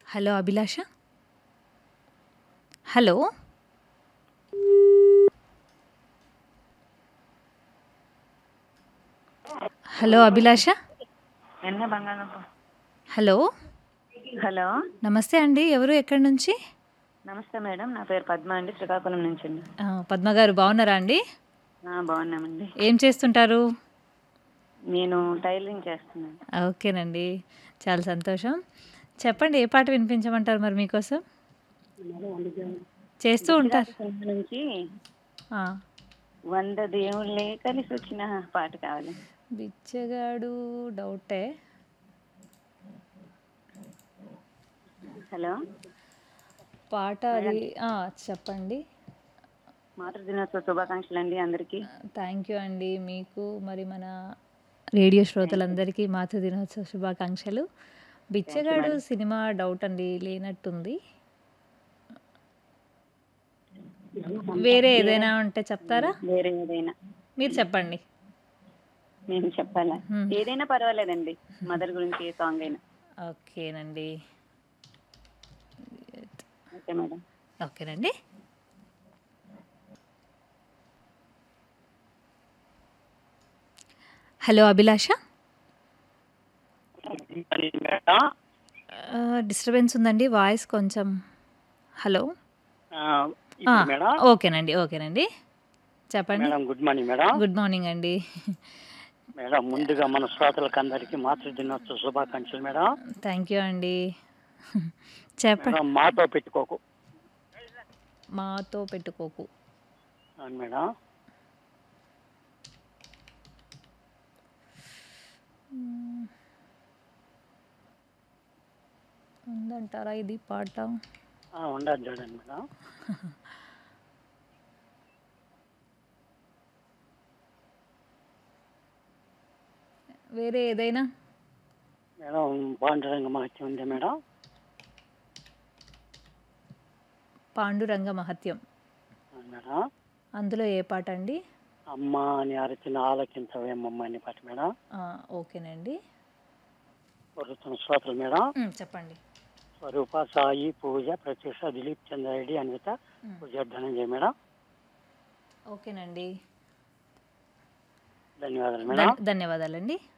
Hello Abhilasha hello hello Abhilasha ఎన్న బంగాళదుంప hello hello నమస్తే అండి ఎవరు ఎక్కడి నుంచి నమస్తే మేడం నా పేరు పద్మ అండి శ్రీకాకుళం నుంచి అండి ఆ, పద్మ గారు బాగున్నారా అండి ఆ, బాగున్నామండి ఏం చేస్తుంటారు నేను టైలరింగ్ చేస్తున్నాను ఓకేనండి చాలా సంతోషం చెప్పండి ఏ పాట వినిపించమంటారు మరి మీకోసం చేస్తూ ఉంటారు సినిమా నుంచి ఆ, వంద దేవుళ్ళే కలిసి వచ్చిన పాట కావాలి బిచ్చగాడు డౌటే హలో పాట అది ఆ, చెప్పండి మాతృ దినోత్సవ శుభాకాంక్షలు అండి అందరికీ థ్యాంక్ యూ అండి మీకు మరి మన రేడియో శ్రోతలందరికీ మాతృ దినోత్సవ శుభాకాంక్షలు బిచ్చగాడు సినిమా డౌట్ అండి లేనట్టుంది వేరే ఏదైనా ఉంటే చెప్తారా వేరే ఏదైనా మీరు చెప్పండి నేను చెప్పాలా Hmm. ఏదైనా పర్వాలేదండి మదర్ గురించి ఏ సాంగ్ అయినా ఓకేనండి ఓకే మేడం ఓకేనండి హలో అభిలాష డిస్టర్బెన్స్ ఉందండి వాయిస్ కొంచెం హలో ఆ, ఇప్పుడు మేడం ఓకేనండి ఓకేనండి చెప్పండి madam good morning madam good morning అండి మేడం ముందుగా మన శ్రోతలకు అందరికీ మాతృ దినోత్సవ శుభాకాంక్షలు మేడం థ్యాంక్ యూ అండి చెప్పండి మేడం మాతో పెట్టుకోకు మాతో పెట్టుకోకు అవును మేడం ఉందంటారా ఇది పాట ఆ, ఉండదు చూడండి మేడం వేరే ఏదైనా మేడం పాండురంగ మహత్యం ఉంది మేడం పాండురంగ మహత్యం అవును మేడం అందులో ఏ పాట అండి అమ్మ అని అరచిన ఆలోచించవేమమ్మ అని పాట మేడం ఆ, ఓకేనండి వరుతున్న శ్రోతలు మేడం ఉమ్, చెప్పండి స్వరూప సాయి పూజ ప్రత్యూష దిలీప్ చంద్రారెడ్డి అన్విత పూజ ధనంజయ మేడం ఓకేనండి ధన్యవాదాలు మేడం ధన్- ధన్యవాదాలండి